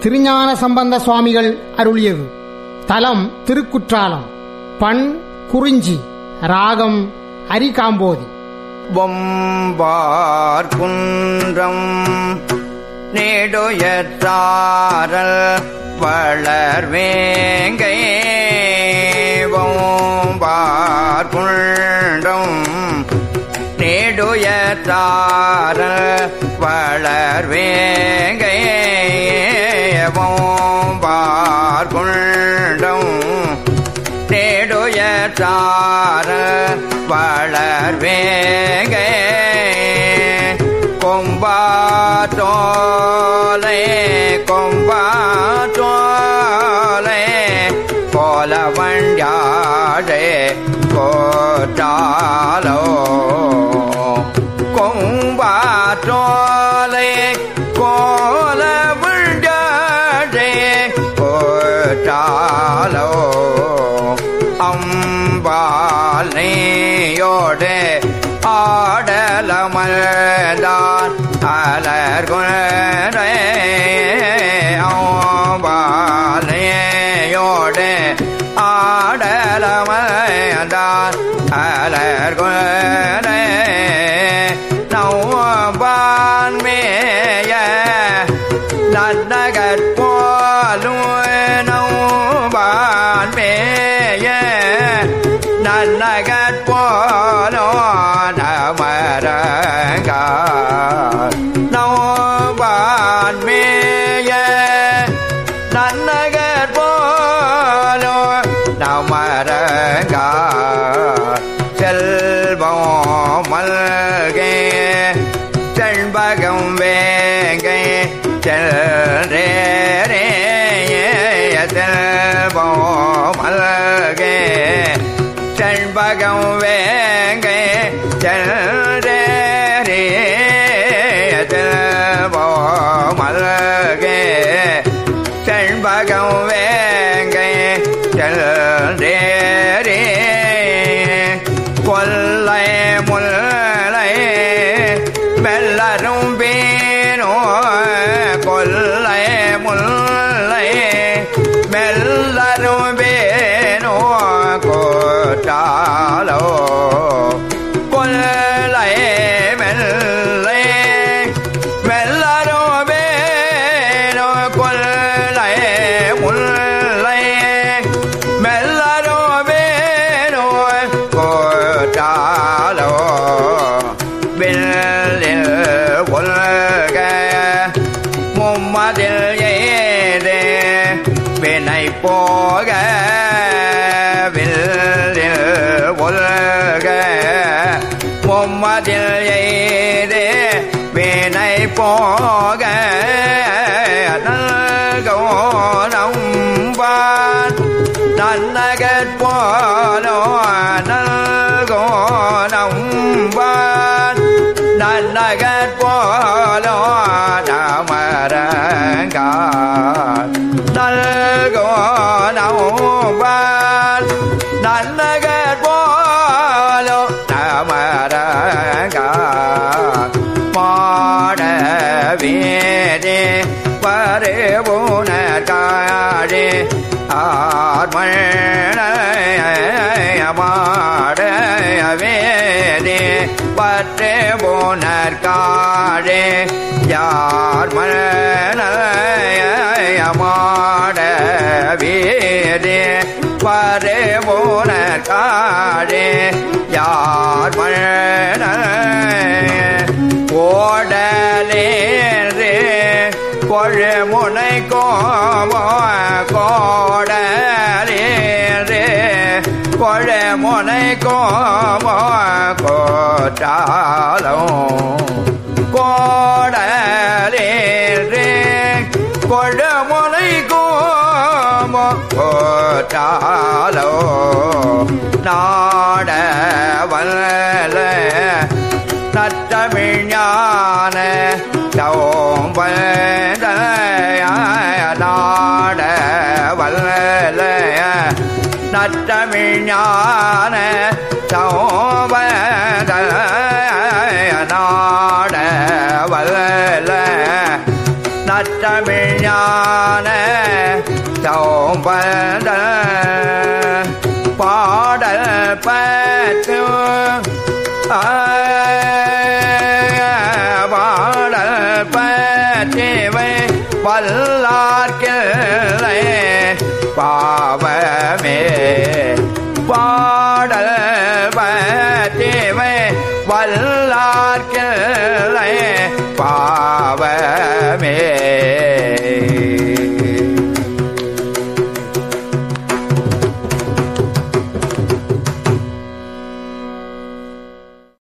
திருஞான சம்பந்த சுவாமிகள் அருளியது தலம் திருக்குற்றாலம் பண் குறிஞ்சி ராகம் அரிகாம்போதி பொம்பார் குன்றம் நெடுயற்றாரல் வளர்வேங்கை பொம்பார் குன்றம் நெடுயற்றாரல் வளர்வேங்கை பொம்பார் குன்றம் தேடுயற்றார வளர்வேங்க கொம்பாற்றோலை கொம்பாற்றோலை கோல வண்டாழே கோட்டாலோ கொம்பாற்றோலை கோல வண்டாழே கோட்டாலோ அம்பாலையோடு ஆடலமல்தான் அலர்குணரே அம்பாலையோடு ஆடலமல்தான் அலர்குணரே நவ்வான் மேய நன்னகற்போலும் நவ்வான் மேய நன்னகற்போலோ நமரங்க நவ்வான் மேய நன்னகற்போலோ நமரங்க செல்வம் மல்கே செண்பகம் வேங்கை செல்றே செல்வம் மல்கே செண்பகம் வேங்கை செல்றே செல்வம் மல்கே செண்பகம் வேங்கை செல்றே கொல்லை முல்லை மெல்லரும் பேனோ கொல்லை முல்லை மெல்லரும் பேனோ கோட்டாலோ கொல்லை மெல்லை மெல்லரும் பேனோ கொல்லை முல்லை மெல்லரோ வேணோ கோட்டாலோ வெள்ளில் ஒல்க மும்மதில் ஏதே வினை போக வெள்ளில் ஒல்க மும்மதில் ஏதே வினை போக நல்கோ நம்பான் நன்னகற் போலோ நல்கோ நம்பான் நன்னகற் போலோ நமரங்க நல்கோ நம்பான் நன்னகற் போலோ நமரங்க பாட வேதே பரவுணர்காழே ஆர்மணமாட வேதே பற்று போனர்காழே யார் மணமாட வேதே பரு போனர்காழே யார் மண ஓடலே கொழுமுனை கோமோ கோடலே கொழுமுனை கோமோ கோட்டாலோ கோடலே கொழுமுனை கோமோ கோட்டாலோ நாட வல்ல நற்றமிழ்ஞான சோம்பல நாட வல்ல நற்றமிழ்ஞான சோம்பல நாட வல்ல நற்றமிழ்ஞான தோம்பட பாடல் பற்று பாடல் பற்றிவை வல்லார்க்கில்லை பாவமே பாடல் பற்றிவை வல்லார்க்கில்லை பாவமே